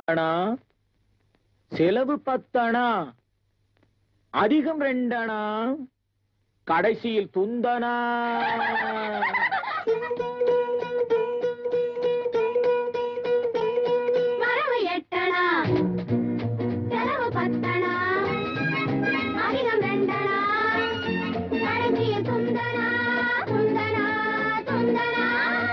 அணா செலவு பத்தணா அதிகம் ரெண்டணா கடைசியில் துந்தனா வரவு எட்டணா செலவு பத்தணா அதிகம் ரெண்டணா கடைசியில் துந்தனா துந்தனா துந்தனா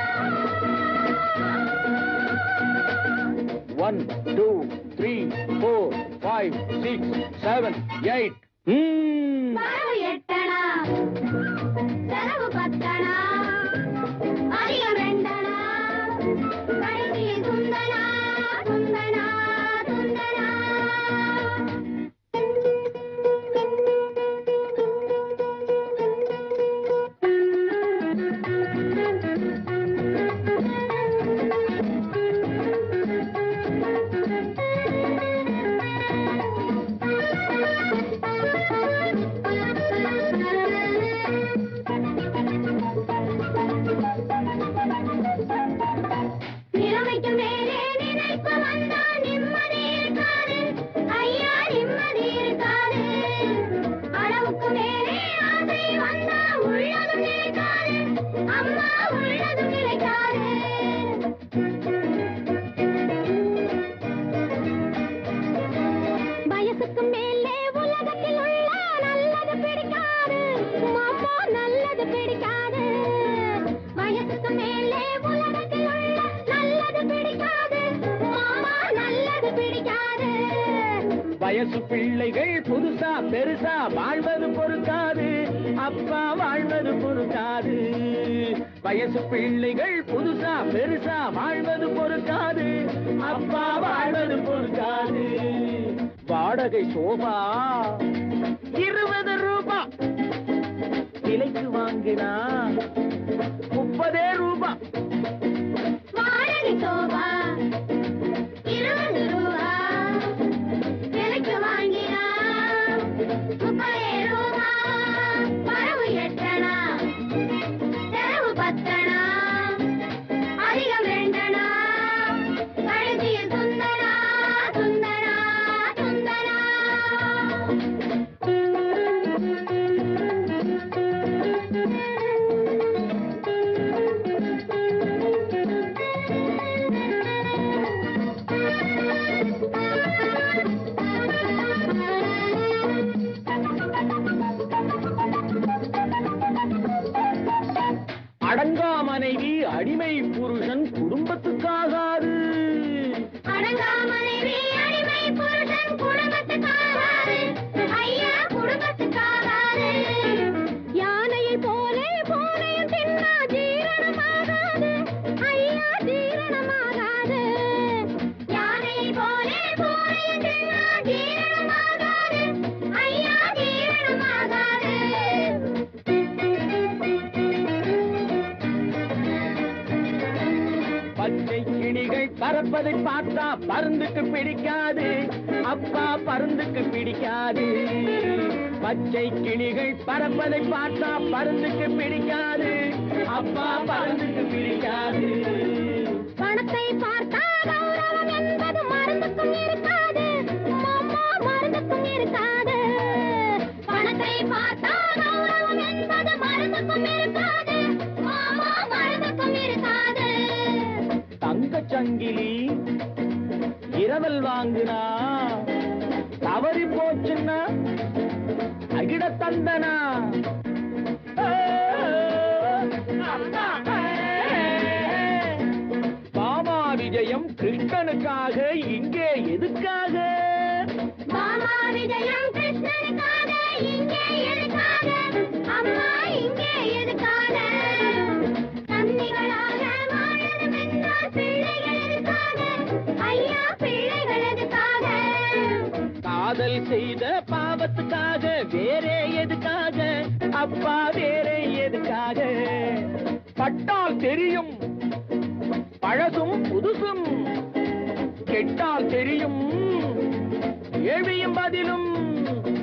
one two three four five six seven eight வரவு எட்டணா செலவு பத்தணா அதிகம் ரெண்டணா கடைசியில் துந்தனா துந்தனா துந்தனா நிலைமைக்கு மேலே நினைப்பு வந்தால் நிம்மதி இருக்காது ஐயா நிம்மதி இருக்காது அளவுக்கு மேலே ஆசை வந்தால் உள்ளதும் நிலைக்காது அம்மா உள்ளதும் நிலைக்காது வயசுக்கு மேலே உலகத்தில் உள்ள நல்லது பிடிக்காது மாமா நல்லது பிடிக்காது வயசுக்கு மேலே உலகத்தில் உள்ள நல்லது பிடிக்காது மாமா நல்லது பிடிக்காது வயசு பிள்ளைகள் புதுசா பெருசா வாழ்வது பொறுக்காது அப்பா வாழ்வது பொறுக்காது வயசு பிள்ளைகள் புதுசா பெருசா வாழ்வது பொறுக்காது அப்பா வாழ்வது பொறுக்காது வாடகை சோபா இருபது ரூபா விலைக்கு வாங்கினா முப்பதே ரூபா வாடகை சோபா இருபது ரூபா விலைக்கு வாங்கினா முப்பதே ரூபா வரவு எட்டணா செலவு பத்தணா அதிகம் ரெண்டணா கடைசியில் துந்தனா துந்தனா துந்தனா அடங்கா மனைவி அடிமை புருஷன் குடும்பத்துக்காகாது அடங்கா மனைவி அடிமை புருஷன் குடும்பத்துக்காகாது ஐயா குடும்பத்துக்காகாது யானையை போலே பூனையும் தின்னா ஜீரணமாகாது ஐயா ஜீரணமாகாது யானையை போலே பூனையும் தின்னா ஜீரணமாகாது ஐயா ஜீரணமாகாது பச்சை கிளிகள் பறப்பதை பார்த்தா பருந்துக்கு பிடிக்காது அப்பா பருந்துக்கு பிடிக்காது பச்சை கிளிகள் பறப்பதை பார்த்தா பருந்துக்கு பிடிக்காது அப்பா பருந்துக்கு பிடிக்காது பணத்தை பார்த்தா கௌரவம் என்பது மருந்துக்கும் இருக்காது மாமா மருந்துக்கும் இருக்காது பணத்தை பார்த்தா கௌரவம் என்பது மருந்துக்கும் இருக்காது மாமா மருந்துக்கும் இருக்காது தங்கச் சங்கிலி இரவல் வாங்குனா தவறி போச்சுன்னா அகிட தந்தனா பாமா விஜயம் கிருஷ்ணனுக்காக இங்கே எதுக்காக மாமா விஜயம் கிருஷ்ணனுக்காக இங்கே எதுக்காக அம்மா இங்கே எதுக்காக தன்னிகளாக வாழணும் என்றால் பிள்ளைகள் எதுக்காக ஐயா பிள்ளைகள் எதுக்காக காதல் செய்த பாவத்துக்காக வேறே எதுக்காக அப்பா வேறே எதுக்காக பட்டால் தெரியும் பழசும் புதுசும் கெட்டால் தெரியும் கேள்வியும் பதிலும்